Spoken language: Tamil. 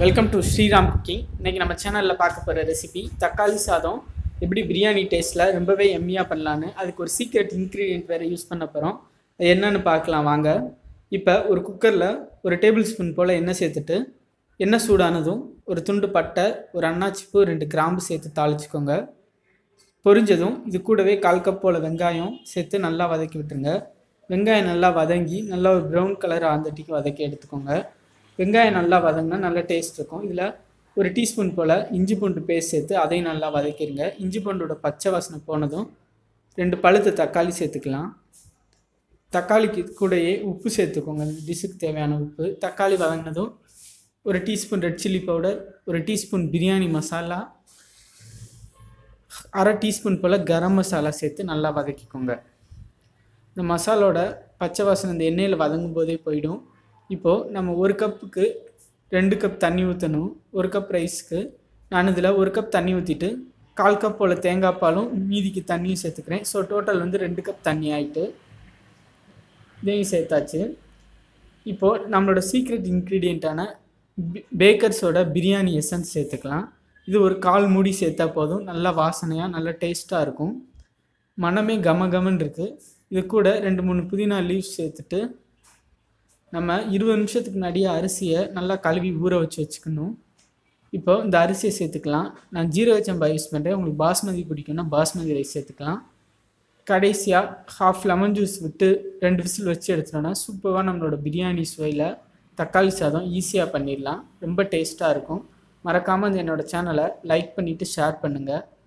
வெல்கம் டு ஸ்ரீராம் குக்கிங் இன்றைக்கி நம்ம சேனலில் பார்க்க போகிற ரெசிபி தக்காளி சாதம் எப்படி பிரியாணி டேஸ்ட்டில் ரொம்பவே எம்மியாக பண்ணலான்னு அதுக்கு ஒரு சீக்ரெட் இன்க்ரீடியன்ட் வேறு யூஸ் பண்ண போகிறோம் அது என்னன்னு பார்க்கலாம் வாங்க இப்போ ஒரு குக்கரில் ஒரு டேபிள் ஸ்பூன் போல் எண்ணெய் சேர்த்துட்டு எண்ணெய் சூடானதும் ஒரு துண்டு பட்டை ஒரு அன்னாச்சிப்பூ ரெண்டு கிராம்பு சேர்த்து தாளிச்சுக்கோங்க பொரிஞ்சதும் இது கூடவே கால் கப் போல் வெங்காயம் சேர்த்து நல்லா வதக்கி விட்டுருங்க வெங்காயம் நல்லா வதங்கி நல்லா ஒரு ப்ரௌன் கலர் ஆந்தட்டிக்கு வதக்கி எடுத்துக்கோங்க வெங்காயம் நல்லா வதங்கினா நல்ல டேஸ்ட் இருக்கும் இதில் ஒரு டீஸ்பூன் போல் இஞ்சி பூண்டு பேஸ்ட் சேர்த்து அதையும் நல்லா வதக்கிடுங்க இஞ்சி பூண்டோட பச்சை வாசனை போனதும் ரெண்டு பழுத்த தக்காளி சேர்த்துக்கலாம் தக்காளிக்கு கூடயே உப்பு சேர்த்துக்கோங்க இந்த டிஷ்ஷுக்கு தேவையான உப்பு தக்காளி வதங்கினதும் ஒரு டீஸ்பூன் ரெட் சில்லி பவுடர் ஒரு டீஸ்பூன் பிரியாணி மசாலா அரை டீஸ்பூன் போல் கரம் மசாலா சேர்த்து நல்லா வதக்கிக்கோங்க இந்த மசாலோட பச்சை வாசனை இந்த எண்ணெயில் வதங்கும் போதே போயிடும் இப்போது நம்ம ஒரு கப்புக்கு ரெண்டு கப் தண்ணி ஊற்றணும் ஒரு கப் ரைஸ்க்கு நான் இதில் ஒரு கப் தண்ணி ஊற்றிட்டு கால் கப் போல் தேங்காய் பாலும் மீதிக்கு தண்ணியும் சேர்த்துக்கிறேன் ஸோ டோட்டல் வந்து ரெண்டு கப் தண்ணி ஆகிட்டு இதையும் சேர்த்தாச்சு இப்போது நம்மளோட சீக்ரெட் இன்க்ரீடியண்ட்டான பேக்கர்ஸோட பிரியாணி எசன்ஸ் சேர்த்துக்கலாம் இது ஒரு கால் மூடி சேர்த்தா போதும் நல்லா வாசனையாக நல்லா டேஸ்ட்டாக இருக்கும் மனமே கம கமன்னு இருக்குது இது கூட ரெண்டு மூணு புதினா லீவ்ஸ் சேர்த்துட்டு நம்ம இருபது நிமிஷத்துக்கு முன்னாடியே அரிசியை நல்லா கழுவி ஊற வச்சு வச்சுக்கணும் இப்போ இந்த அரிசியை சேர்த்துக்கலாம் நான் ஜீரக சம்பா யூஸ் பண்ணுறேன் உங்களுக்கு பாஸ்மதி பிடிக்கும்னா பாஸ்மதி ரைஸ் சேர்த்துக்கலாம் கடைசியாக ஹாஃப் லெமன் ஜூஸ் விட்டு ரெண்டு விசில் வச்சு எடுத்துட்டோன்னா சூப்பராக நம்மளோட பிரியாணி சுவையில் தக்காளி சாதம் ஈஸியாக பண்ணிடலாம் ரொம்ப டேஸ்ட்டாக இருக்கும் மறக்காமல் இந்த என்னோடய சேனலை லைக் பண்ணிவிட்டு ஷேர் பண்ணுங்கள்